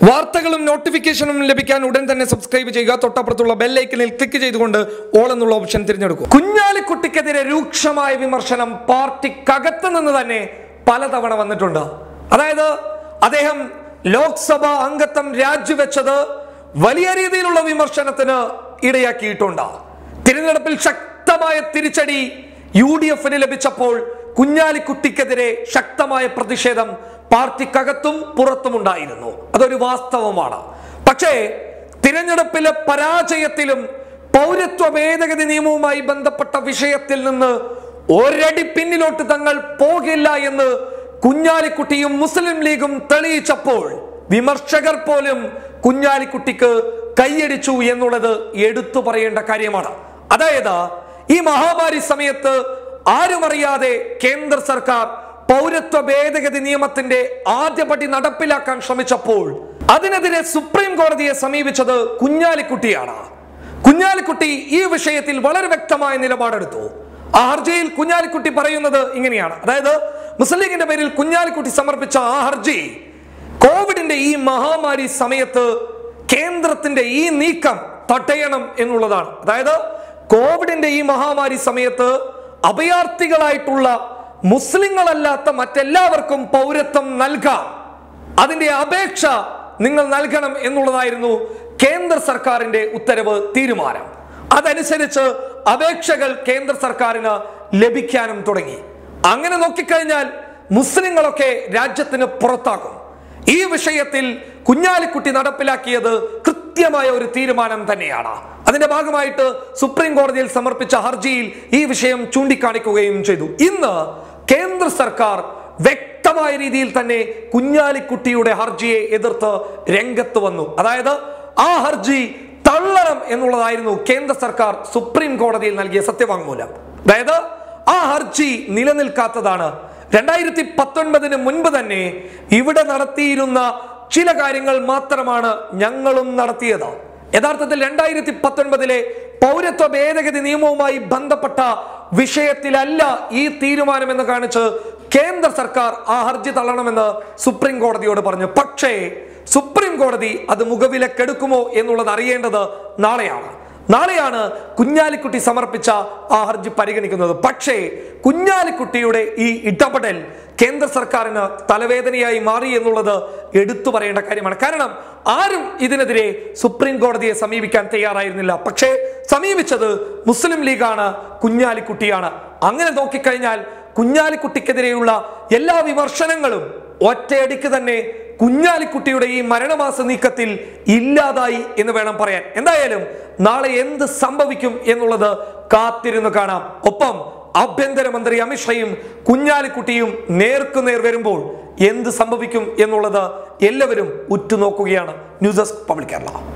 വാർത്തകളും നോട്ടിഫിക്കേഷനും ലഭിക്കാൻ ഉടൻ തന്നെ സബ്സ്ക്രൈബ് ചെയ്യുക തൊട്ടപ്പുറത്തുള്ള ബെല്ലൈക്കനിൽ ക്ലിക്ക് ചെയ്തുകൊണ്ട് ഓൾ എന്നുള്ള ഓപ്ഷൻ തിരഞ്ഞെടുക്കും കുഞ്ഞാലിക്കുട്ടിക്കെതിരെ രൂക്ഷമായ വിമർശനം പാർട്ടിക്കകത്ത് നിന്ന് തന്നെ പലതവണ വന്നിട്ടുണ്ട് അതായത് അദ്ദേഹം ലോക്സഭ അംഗത്വം രാജിവെച്ചത് വലിയ രീതിയിലുള്ള വിമർശനത്തിന് ഇടയാക്കിയിട്ടുണ്ട് തിരഞ്ഞെടുപ്പിൽ ശക്തമായ തിരിച്ചടി യു ഡി എഫിന് ലഭിച്ചപ്പോൾ കുഞ്ഞാലിക്കുട്ടിക്കെതിരെ ശക്തമായ പ്രതിഷേധം പാർട്ടിക്കകത്തും പുറത്തുമുണ്ടായിരുന്നു അതൊരു വാസ്തവമാണ് പക്ഷേ തിരഞ്ഞെടുപ്പിലെ പരാജയത്തിലും പൗരത്വ ഭേദഗതി നിയമവുമായി ബന്ധപ്പെട്ട വിഷയത്തിൽ നിന്ന് ഒരടി പിന്നിലോട്ട് തങ്ങൾ പോകില്ല എന്ന് കുഞ്ഞാലിക്കുട്ടിയും മുസ്ലിം ലീഗും തെളിയിച്ചപ്പോൾ വിമർശകർ പോലും കുഞ്ഞാലിക്കുട്ടിക്ക് കൈയടിച്ചു എന്നുള്ളത് എടുത്തു പറയേണ്ട കാര്യമാണ് അതായത് ഈ മഹാമാരി സമയത്ത് ആരും അറിയാതെ കേന്ദ്ര സർക്കാർ പൗരത്വ ഭേദഗതി നിയമത്തിന്റെ ആദ്യപടി നടപ്പിലാക്കാൻ ശ്രമിച്ചപ്പോൾ അതിനെതിരെ സുപ്രീം കോടതിയെ സമീപിച്ചത് കുഞ്ഞാലിക്കുട്ടിയാണ് കുഞ്ഞാലിക്കുട്ടി ഈ വിഷയത്തിൽ വളരെ വ്യക്തമായ നിലപാടെടുത്തു ആ ഹർജിയിൽ കുഞ്ഞാലിക്കുട്ടി പറയുന്നത് ഇങ്ങനെയാണ് അതായത് മുസ്ലിം ലീഗിന്റെ പേരിൽ കുഞ്ഞാലിക്കുട്ടി സമർപ്പിച്ച ആ ഹർജി കോവിഡിന്റെ ഈ മഹാമാരി സമയത്ത് കേന്ദ്രത്തിന്റെ ഈ നീക്കം തടയണം എന്നുള്ളതാണ് അതായത് കോവിഡിന്റെ ഈ മഹാമാരി സമയത്ത് അഭയാർത്ഥികളായിട്ടുള്ള മുസ്ലിങ്ങളല്ലാത്ത മറ്റെല്ലാവർക്കും പൗരത്വം നൽകാം അതിന്റെ അപേക്ഷ നിങ്ങൾ നൽകണം എന്നുള്ളതായിരുന്നു കേന്ദ്ര സർക്കാരിന്റെ ഉത്തരവ് തീരുമാനം അതനുസരിച്ച് അപേക്ഷകൾ കേന്ദ്ര സർക്കാരിന് ലഭിക്കാനും തുടങ്ങി അങ്ങനെ നോക്കിക്കഴിഞ്ഞാൽ മുസ്ലിങ്ങളൊക്കെ രാജ്യത്തിന് പുറത്താക്കും ഈ വിഷയത്തിൽ കുഞ്ഞാലിക്കുട്ടി നടപ്പിലാക്കിയത് കൃത്യമായ ഒരു തീരുമാനം തന്നെയാണ് അതിന്റെ ഭാഗമായിട്ട് സുപ്രീം കോടതിയിൽ സമർപ്പിച്ച ഹർജിയിൽ ഈ വിഷയം ചൂണ്ടിക്കാണിക്കുകയും ചെയ്തു ഇന്ന് കേന്ദ്ര സർക്കാർ വ്യക്തമായ രീതിയിൽ തന്നെ കുഞ്ഞാലിക്കുട്ടിയുടെ ഹർജിയെ എതിർത്ത് രംഗത്ത് വന്നു അതായത് ആ ഹർജി തള്ളണം എന്നുള്ളതായിരുന്നു കേന്ദ്ര സർക്കാർ സുപ്രീം കോടതിയിൽ നൽകിയ സത്യവാങ്മൂലം അതായത് ആ ഹർജി നിലനിൽക്കാത്തതാണ് രണ്ടായിരത്തി പത്തൊൻപതിന് മുൻപ് തന്നെ ഇവിടെ നടത്തിയിരുന്ന ചില കാര്യങ്ങൾ മാത്രമാണ് ഞങ്ങളും നടത്തിയത് യഥാർത്ഥത്തിൽ രണ്ടായിരത്തി പത്തൊൻപതിലെ പൗരത്വ ഭേദഗതി നിയമവുമായി ബന്ധപ്പെട്ട വിഷയത്തിലല്ല ഈ തീരുമാനം എന്ന് കാണിച്ച് കേന്ദ്ര സർക്കാർ ആ ഹർജി തള്ളണമെന്ന് സുപ്രീം കോടതിയോട് പറഞ്ഞു പക്ഷേ സുപ്രീം കോടതി അത് മുഖവിലക്കെടുക്കുമോ എന്നുള്ളത് അറിയേണ്ടത് നാളെയാണ് നാളെയാണ് കുഞ്ഞാലിക്കുട്ടി സമർപ്പിച്ച ആ ഹർജി പരിഗണിക്കുന്നത് പക്ഷേ കുഞ്ഞാലിക്കുട്ടിയുടെ ഈ ഇടപെടൽ കേന്ദ്ര സർക്കാരിന് തലവേദനയായി മാറി എന്നുള്ളത് എടുത്തു പറയേണ്ട കാര്യമാണ് കാരണം ആരും ഇതിനെതിരെ സുപ്രീം കോടതിയെ സമീപിക്കാൻ തയ്യാറായിരുന്നില്ല പക്ഷേ സമീപിച്ചത് മുസ്ലിം ലീഗാണ് കുഞ്ഞാലിക്കുട്ടിയാണ് അങ്ങനെ നോക്കിക്കഴിഞ്ഞാൽ കുഞ്ഞാലിക്കുട്ടിക്കെതിരെയുള്ള എല്ലാ വിമർശനങ്ങളും ഒറ്റയടിക്ക് തന്നെ കുഞ്ഞാലിക്കുട്ടിയുടെ ഈ മരണമാസ നീക്കത്തിൽ ഇല്ലാതായി എന്ന് വേണം പറയാൻ എന്തായാലും നാളെ എന്ത് സംഭവിക്കും എന്നുള്ളത് കാത്തിരുന്ന് കാണാം ഒപ്പം ആഭ്യന്തരമന്ത്രി അമിത്ഷായും കുഞ്ഞാലിക്കുട്ടിയും നേർക്കുനേർ വരുമ്പോൾ എന്ത് സംഭവിക്കും എന്നുള്ളത് എല്ലാവരും ഉറ്റുനോക്കുകയാണ് ന്യൂസ് ഡെസ്ക് പബ്ലിക് കേരള